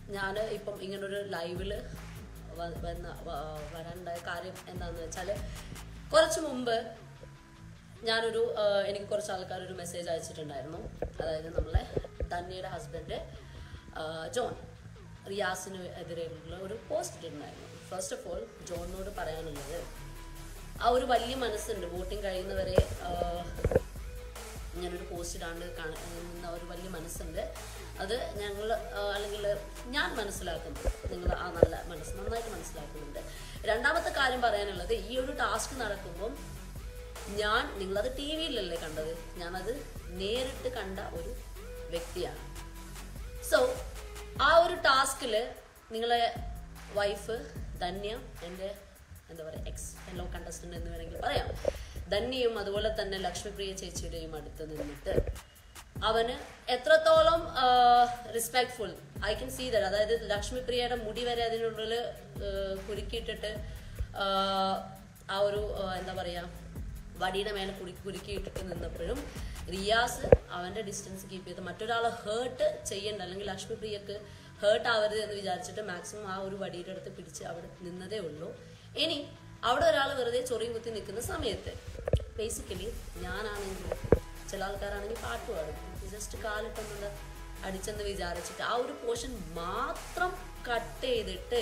ഞാൻ ഇപ്പം ഇങ്ങനൊരു ലൈവില് വ- വന്ന വ- വരാനുണ്ടായ കാര്യം എന്താണെന്ന് വെച്ചാൽ കുറച്ച് മുമ്പ് ഞാനൊരു ആ, എനിക്ക് കുറച്ച് ആൾക്കാർ ഒരു മെസ്സേജ് അയച്ചിട്ടുണ്ടായിരുന്നു അതായത് നമ്മളെ ധന്യയുടെ ഹസ്ബൻഡ് ജോൺ റിയാസിന് എതിരെയുള്ള ഒരു പോസ്റ്റ് ഇട്ടിട്ടുണ്ടായിരുന്നു ഫസ്റ്റ് ഓഫ് ഓൾ ജോണിനോട് പറയാനുള്ളത് ആ ഒരു വലിയ മനസ്സുണ്ട് വോട്ടിംഗ് കഴിയുന്നവരെ ആ, ഇങ്ങനൊരു പോസ്റ്റ് ഇടാണ്ട് കാണ- നിന്ന ഒരു വലിയ മനസ്സുണ്ട് അത് ഞങ്ങൾ അല്ലെങ്കിൽ ഞാൻ മനസ്സിലാക്കുന്നു നിങ്ങൾ ആ നല്ല മനസ്സ് നന്നായിട്ട് മനസ്സിലാക്കുന്നുണ്ട് രണ്ടാമത്തെ കാര്യം പറയാനുള്ളത് ഈ ഒരു ടാസ്ക് നടക്കുമ്പം ഞാൻ നിങ്ങളത് ടി വിയിലല്ലേ കണ്ടത് ഞാനത് നേരിട്ട് കണ്ട ഒരു വ്യക്തിയാണ് സോ ആ ഒരു ടാസ്കിൽ നിങ്ങളെ വൈഫ് ധന്യ എൻ്റെ എന്താ പറയുക എക്സ് ഫെലോ കണ്ടസ്റ്റന്റ് എന്ന് വേണമെങ്കിൽ പറയാം ധന്യയും അതുപോലെ തന്നെ ലക്ഷ്മിപ്രിയ ചേച്ചിയുടെയും അടുത്ത് നിന്നിട്ട് അവന് എത്രത്തോളം respectful I can see that അതായത് ലക്ഷ്മിപ്രിയയുടെ മുടി വരെ അതിനുള്ളിൽ കുരുക്കിയിട്ടിട്ട് ആ, ആ ഒരു ആ, എന്താ പറയാ വടിയുടെ മേലെ കുടുക്കി കുരുക്കിയിട്ടിട്ട് നിന്നപ്പോഴും റിയാസ് അവന്റെ ഡിസ്റ്റൻസ് കീപ്പ് ചെയ്ത് മറ്റൊരാളെ ഹേർട്ട് ചെയ്യണ്ട അല്ലെങ്കിൽ ലക്ഷ്മിപ്രിയക്ക് ഹേർട്ട് ആവരുത് എന്ന് വിചാരിച്ചിട്ട് മാക്സിമം ആ ഒരു വടിയുടെ അടുത്ത് പിടിച്ച് അവിടെ നിന്നതേ ഉള്ളൂ ഇനി അവിടെ ഒരാൾ വെറുതെ ചൊറിയും കുത്തി നിൽക്കുന്ന സമയത്ത് ബേസിക്കലി ഞാനാണെങ്കിൽ ചില ആൾക്കാരാണെങ്കിൽ പാട്ട് പാടും ജസ്റ്റ് കാലിട്ടൊന്നുണ്ട് അടിച്ചെന്ന് വിചാരിച്ചിട്ട് ആ ഒരു പോർഷൻ മാത്രം കട്ട് ചെയ്തിട്ട്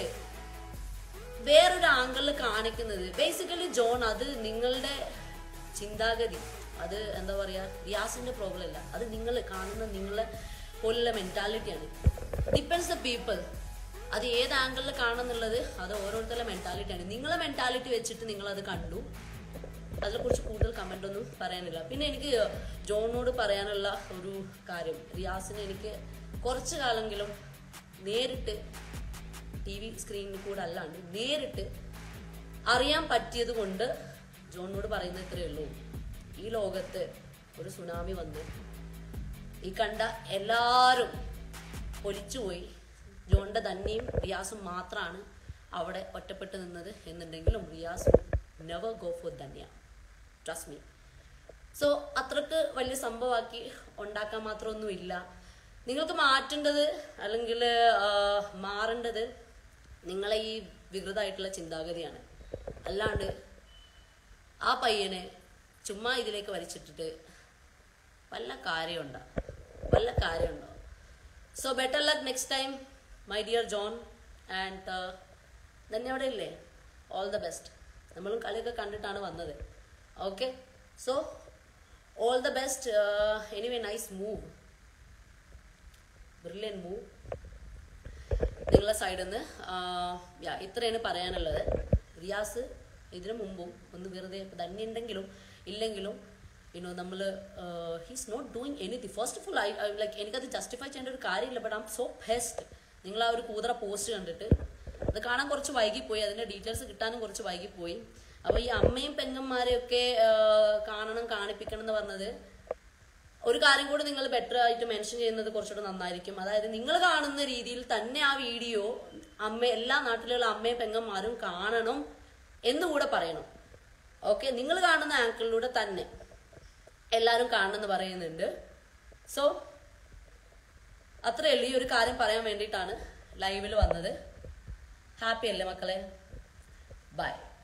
വേറൊരു ആംഗിളിൽ കാണിക്കുന്നത് ബേസിക്കലി ജോൺ അത് നിങ്ങളുടെ ചിന്താഗതി അത് എന്താ പറയാ റിയാസിന്റെ പ്രോബ്ലം അല്ല അത് നിങ്ങൾ കാണുന്ന നിങ്ങളെ പോലുള്ള മെന്റാലിറ്റിയാണ് ഡിപ്പെൻസ് ദ പീപ്പിൾ അത് ഏത് ആംഗിളിൽ കാണുന്നുള്ളത് അത് ഓരോരുത്തരുടെ മെന്റാലിറ്റിയാണ് നിങ്ങളെ മെന്റാലിറ്റി വെച്ചിട്ട് നിങ്ങൾ അത് കണ്ടു അതിനെക്കുറിച്ച് കൂടുതൽ കമന്റ് ഒന്നും പറയാനില്ല പിന്നെ എനിക്ക് ജോണിനോട് പറയാനുള്ള ഒരു കാര്യം റിയാസിന് എനിക്ക് കുറച്ചു കാലെങ്കിലും നേരിട്ട് ടി വി സ്ക്രീനിൽ കൂടെ അല്ലാണ്ട് നേരിട്ട് അറിയാൻ പറ്റിയത് കൊണ്ട് ജോണിനോട് പറയുന്നത് ഇത്രയേ ഉള്ളൂ ഈ ലോകത്ത് ഒരു സുനാമി വന്ന് ഈ കണ്ട എല്ലാവരും ഒലിച്ചുപോയി ജോണിന്റെ തന്നെയും റിയാസും മാത്രമാണ് അവിടെ ഒറ്റപ്പെട്ട് നിന്നത് എന്നുണ്ടെങ്കിലും Riyas never go for Dhanya trust me so അത്രക്ക് വലിയ സംഭവമാക്കി ഉണ്ടാക്കാൻ മാത്രമൊന്നുമില്ല നിങ്ങൾക്ക് മാറ്റേണ്ടത് അല്ലെങ്കിൽ മാറേണ്ടത് നിങ്ങളെ ഈ വികൃതമായിട്ടുള്ള ചിന്താഗതിയാണ് അല്ലാണ്ട് ആ പയ്യനെ ചുമ്മാ ഇതിലേക്ക് വലിച്ചിട്ടിട്ട് വല്ല കാര്യമുണ്ടോ വല്ല കാര്യമുണ്ടോ so better luck next time my dear John and തന്നെ അവിടെ ഇല്ലേ ഓൾ ദ ബെസ്റ്റ് നമ്മളും കളിയൊക്കെ കണ്ടിട്ടാണ് വന്നത് okay so all the best anyway nice move brilliant move നിങ്ങളുടെ സൈഡിൽ നിന്ന് യാ ഇത്രയാണ് പറയാനുള്ളത് റിയാസ് ഇതിനു മുമ്പും ഒന്ന് വെറുതെ തന്നെ ഉണ്ടെങ്കിലും ഇല്ലെങ്കിലും യുനോ നമ്മൾ he's not doing anything first of all I like എനിക്കത് ജസ്റ്റിഫൈ ചെയ്യേണ്ട ഒരു കാര്യമില്ല ബട്ട് ഐം സോ ബെസ്റ്റ് നിങ്ങൾ ആ ഒരു കൂതറ പോസ്റ്റ് കണ്ടിട്ട് അത് കാണാൻ കുറച്ച് വൈകിപ്പോയി അതിന്റെ ഡീറ്റെയിൽസ് കിട്ടാനും കുറച്ച് വൈകിപ്പോയി അപ്പൊ ഈ അമ്മയും പെങ്ങന്മാരെയൊക്കെ ആ, കാണണം കാണിപ്പിക്കണം എന്ന് പറഞ്ഞത് ഒരു കാര്യം കൂടി നിങ്ങൾ ബെറ്റർ ആയിട്ട് മെൻഷൻ ചെയ്യുന്നത് കുറച്ചുകൂടെ നന്നായിരിക്കും അതായത് നിങ്ങൾ കാണുന്ന രീതിയിൽ തന്നെ ആ വീഡിയോ അമ്മ എല്ലാ നാട്ടിലുള്ള അമ്മയും പെങ്ങന്മാരും കാണണം എന്നുകൂടെ പറയണം ഓക്കെ നിങ്ങൾ കാണുന്ന ആങ്കിളിലൂടെ തന്നെ എല്ലാവരും കാണണമെന്ന് പറയുന്നുണ്ട് സോ അത്രയേ ഉള്ളൂ ഈ ഒരു കാര്യം പറയാൻ വേണ്ടിയിട്ടാണ് ലൈവിൽ വന്നത് ഹാപ്പി അല്ലേ മക്കളെ ബൈ